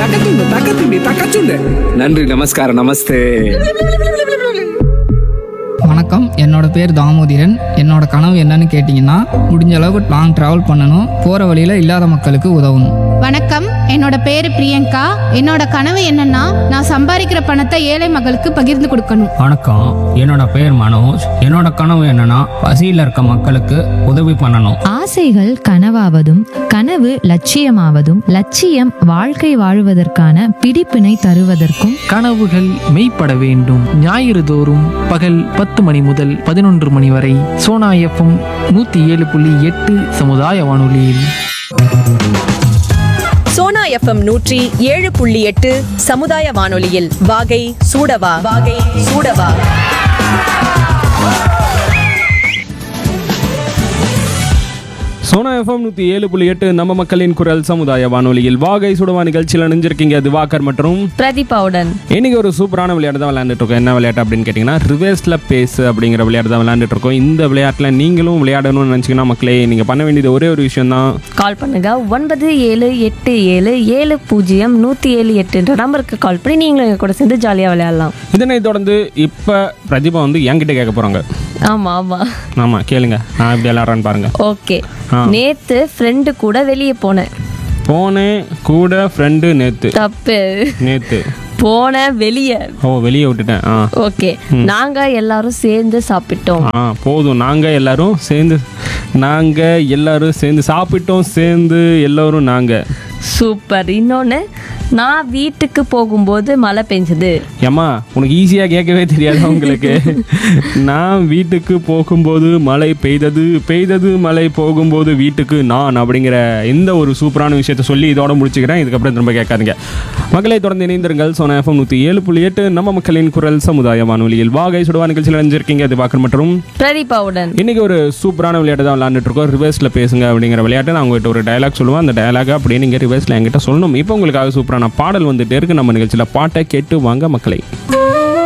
தக்கத்துண்டு தக்கத்துண்டு தக்கச்சுண்டு நன்றி நமஸ்காரம் நமஸ்தே வணக்கம் என்னோட பேர் தாமோதிரன் என்னோட கனவு என்னன்னு கேட்டிங்கன்னா முடிஞ்ச அளவுக்கு லாங் ட்ராவல் பண்ணணும் போகிற வழியில் இல்லாத மக்களுக்கு உதவணும் வணக்கம் என்னோட பேரு பிரியங்கா என்னோட கனவு என்னன்னா நான் சம்பாதிக்கிற பணத்தை ஏழை மக்களுக்கு பகிர்ந்து கொடுக்கணும் வணக்கம் என்னோட பேர் மனோஜ் என்னோட கனவு என்னன்னா பசியில் இருக்க மக்களுக்கு உதவி பண்ணணும் ஆசைகள் கனவாவதும் கனவு லட்சியமாவதும் லட்சியம் வாழ்க்கை வாழுவதற்கான பிடிப்பினை தருவதற்கும் கனவுகள் மெய்ப்பட வேண்டும் ஞாயிறு தோறும் பகல் பத்து மணி முதல் பதினொன்று மணி வரை சோனா எஃப்எம் நூத்தி ஏழு புள்ளி எட்டு சமுதாய வானொலியில் சோனா எஃப்எம் நூற்றி ஏழு புள்ளி எட்டு சமுதாய வானொலியில் வாகை சூடவா வாகை சூடவா சோனா எஃப்எம் நூற்றி ஏழு புள்ளி எட்டு நம்ம மக்களின் குரல் சமுதாய வானொலியில் வாகை சுடவா நிகழ்ச்சியில் நினைஞ்சிருக்கீங்க திவாகர் மற்றும் பிரதீபாவுடன் இன்னைக்கு ஒரு சூப்பரான விளையாட்டு தான் விளையாண்டுட்டு இருக்கோம் என்ன விளையாட்டு அப்படின்னு கேட்டிங்கன்னா ரிவர்ஸில் பேஸ் அப்படிங்கிற விளையாட்டு தான் விளையாண்டுட்டு இருக்கோம் இந்த விளையாட்டில் நீங்களும் விளையாடணும்னு நினச்சிங்கன்னா மக்களே நீங்கள் பண்ண வேண்டியது ஒரே ஒரு விஷயம் தான் கால் பண்ணுங்க ஒன்பது ஏழு எட்டு ஏழு ஏழு பூஜ்ஜியம் நூற்றி ஏழு எட்டுன்ற நம்பருக்கு கால் பண்ணி நீங்களும் எங்கள் கூட சேர்ந்து ஜாலியாக விளையாடலாம் இதனை தொடர்ந்து இப்போ பிரதிபா வந்து என்கிட்ட கேட்க போகிறாங்க ஆமாம் ஆமாம் ஆமாம் கேளுங்க நான் எப்படி விளையாடுறேன்னு பாருங்க ஓகே ஆ. நேத்து ஃப்ரெண்டு கூட வெளியே போனேன் போனேன் கூட ஃப்ரெண்டு நேத்து தப்பு நேத்து போனேன் வெளியே ஓ வெளியே விட்டுட்டேன் ஆ ஓகே நாங்க எல்லாரும் சேர்ந்து சாப்பிட்டோம் ஆ போதும் நாங்கள் எல்லாரும் சேர்ந்து நாங்கள் எல்லாரும் சேர்ந்து சாப்பிட்டோம் சேர்ந்து எல்லோரும் நாங்கள் சூப்பர் இன்னொன்று நான் வீட்டுக்கு போகும்போது மழை பெஞ்சது ஏம்மா உனக்கு ஈஸியாக கேட்கவே தெரியாது உங்களுக்கு நான் வீட்டுக்கு போகும்போது மழை பெய்தது பெய்தது மழை போகும்போது வீட்டுக்கு நான் அப்படிங்கிற இந்த ஒரு சூப்பரான விஷயத்த சொல்லி இதோட முடிச்சுக்கிறேன் இதுக்கப்புறம் திரும்ப கேட்காதீங்க மக்களை தொடர்ந்து இணைந்திருங்கள் சோனா எஃப்எம் நூற்றி ஏழு புள்ளி எட்டு நம்ம மக்களின் குரல் சமுதாய வானொலியில் வாகை சுடுவா நிகழ்ச்சியில் நினைஞ்சிருக்கீங்க அது பார்க்க மற்றும் பிரதீபாவுடன் இன்னைக்கு ஒரு சூப்பரான விளையாட்டு தான் விளையாண்டுட்டு இருக்கோம் ரிவர்ஸில் பேசுங்க அப்படிங்கிற விளையாட்டு நான் உங்கள்கிட்ட ஒரு டயலாக் சொல்லுவேன் அந்த டயலாக் அப்படியே நீங்கள் ரிவர்ஸில் என்கிட்ட சொல்லணும் இப்போ உங்களுக்காக சூப்பரான பாடல் வந்துட்டே இருக்கு நம்ம நிகழ்ச்சியில் பாட்டை கேட்டு வாங்க மக்களை